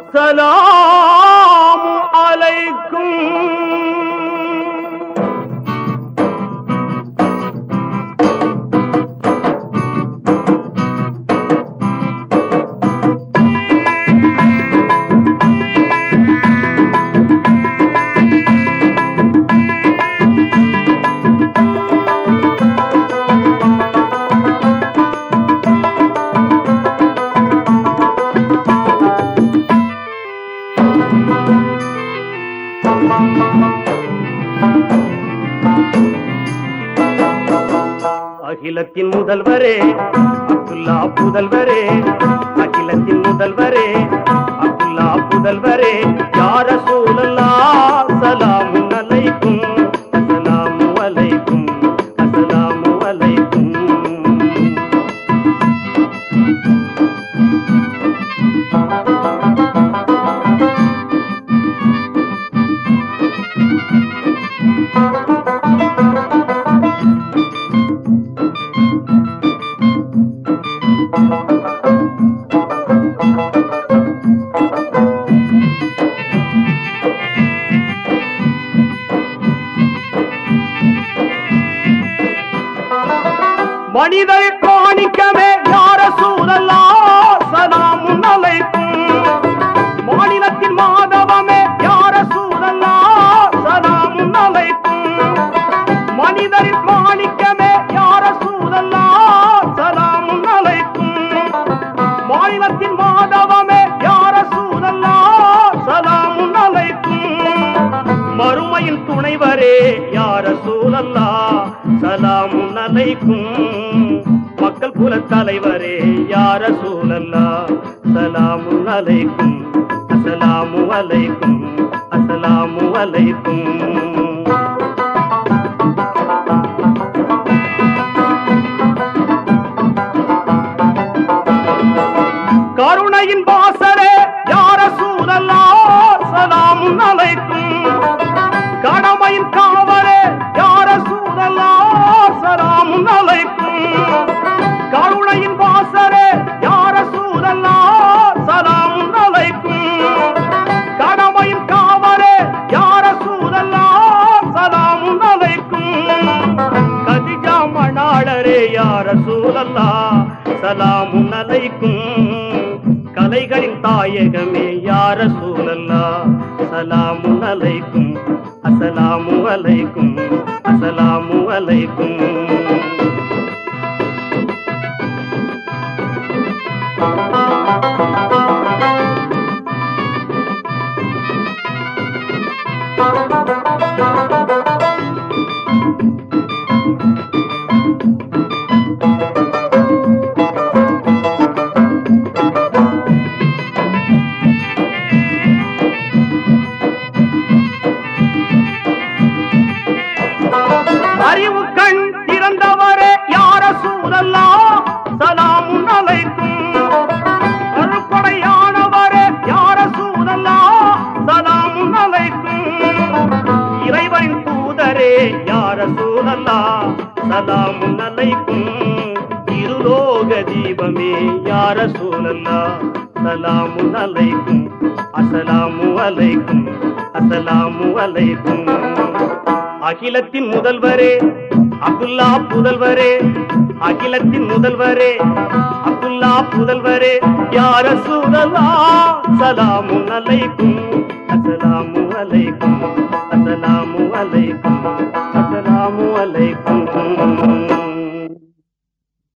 சலாமு அலைக்கும் அகிலத்தின் முதல்வரே அப்துல்லா புதல்வரே அகிலத்தின் முதல்வரே அப்துல்லா புதல்வரே யார சூழல்லா சலாமு அலைக்கும் அஸ்ஸலாமு அலைக்கும் அஸ்ஸலாமு அலைக்கும் மனிதரை காணிக்கவே யார சூழல்லா சலாமு அலைக்கும் மாநிலத்தின் மாதவமே யார சூழல்லா சலாமு அலைக்கும் மனிதரின் மாணிக்கமே யார சூழல்லா சலாமு அலைக்கும் மாநிலத்தின் மாதவமே யார சூழல்லா சலாமு அலைக்கும் மறுமையில் துணைவரே யார சூழல்லா சலாமு அலைக்கும் மக்கள் குல தலைவரே யார சூழல்லா சலாமு அலைக்கும் அஸ்ஸலாமு அலைக்கும் அஸ்ஸலாமு அலைக்கும் கருணையின் வாசரே யார சூழல்லா சலாமு அலைக்கும் கடமையின் காவலே யார சூழல்லா சலாமு அலைக்கும் கருணையின் வாசரே யார சூழல்லா சலாமு அலைக்கும் கடமையின் காவலே யார சூழல்லா சலாமு அலைக்கும் கதிஜா மணாளரே யார சூழல்லா சலாமு அலைக்கும் கலைகளின் தாயகமே யார சூழல்லா சலாமு அலைக்கும் அஸ்ஸலாமு அலைக்கும் அஸ்ஸலாமு அலைக்கும் அறிவு கண் திறந்தவரே யார சூழல்லா சலாமு அலைக்கும் அருப்படையானவரே யார சூழல்லா சலாமு அலைக்கும் இறைவனின் தூதரே யார சூழல்லா சலாமு அலைக்கும் இருலோக தீபமே யார சூழல்லா சலாமு அலைக்கும் அஸ்ஸலாமு அலைக்கும் அஸ்ஸலாமு அலைக்கும் அகிலத்தின் முதல்வரே அப்துல்லா புதல்வரே அகிலத்தின் முதல்வரே அப்துல்லா புதல்வரே யார சூழலா சலாமு அலைக்கும் அஸ்ஸலாமு